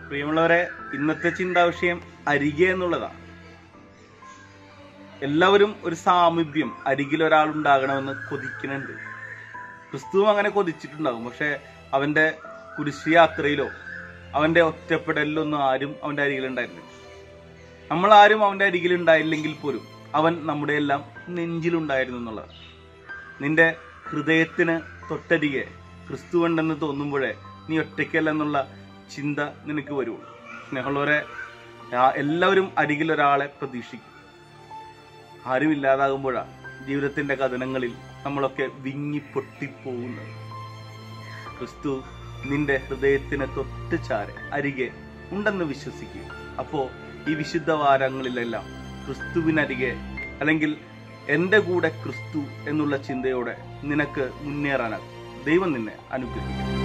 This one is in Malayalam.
പ്രിയമുള്ളവരെ ഇന്നത്തെ ചിന്താവിഷയം അരികെ എന്നുള്ളതാണ് എല്ലാവരും ഒരു സാമീപ്യം അരികിൽ ഒരാൾ ഉണ്ടാകണമെന്ന് കൊതിക്കുന്നുണ്ട് ക്രിസ്തുവും അങ്ങനെ കൊതിച്ചിട്ടുണ്ടാകും പക്ഷെ അവന്റെ കുരിശ് യാത്രയിലോ അവന്റെ ഒറ്റപ്പെടലിലൊന്നും ആരും അവന്റെ അരികിൽ ഉണ്ടായിരുന്നില്ല നമ്മൾ ആരും അവന്റെ അരികിൽ ഉണ്ടായില്ലെങ്കിൽ പോലും അവൻ നമ്മുടെ എല്ലാം നെഞ്ചിലുണ്ടായിരുന്നു എന്നുള്ളത് നിന്റെ ഹൃദയത്തിന് തൊട്ടരികെ ക്രിസ്തു ഉണ്ടെന്ന് തോന്നുമ്പോഴേ നീ ഒറ്റയ്ക്കല്ല എന്നുള്ള ചിന്ത നിനക്ക് വരുള്ളൂ സ്നേഹമുള്ളവരെ ആ- എല്ലാവരും അരികിൽ ഒരാളെ പ്രതീക്ഷിക്കും ആരും ഇല്ലാതാകുമ്പോഴാണ് ജീവിതത്തിന്റെ കഥനങ്ങളിൽ നമ്മളൊക്കെ വിങ്ങി പൊട്ടിപ്പോകുന്നത് ക്രിസ്തു നിന്റെ ഹൃദയത്തിന് തൊട്ട് ചാരെ അരികെ ഉണ്ടെന്ന് വിശ്വസിക്കുക അപ്പോ ഈ വിശുദ്ധ വാരങ്ങളിലെല്ലാം ക്രിസ്തുവിനരികെ അല്ലെങ്കിൽ എൻ്റെ കൂടെ ക്രിസ്തു എന്നുള്ള ചിന്തയോടെ നിനക്ക് മുന്നേറാനാകും ദൈവം നിന്നെ അനുഗ്രഹിക്കും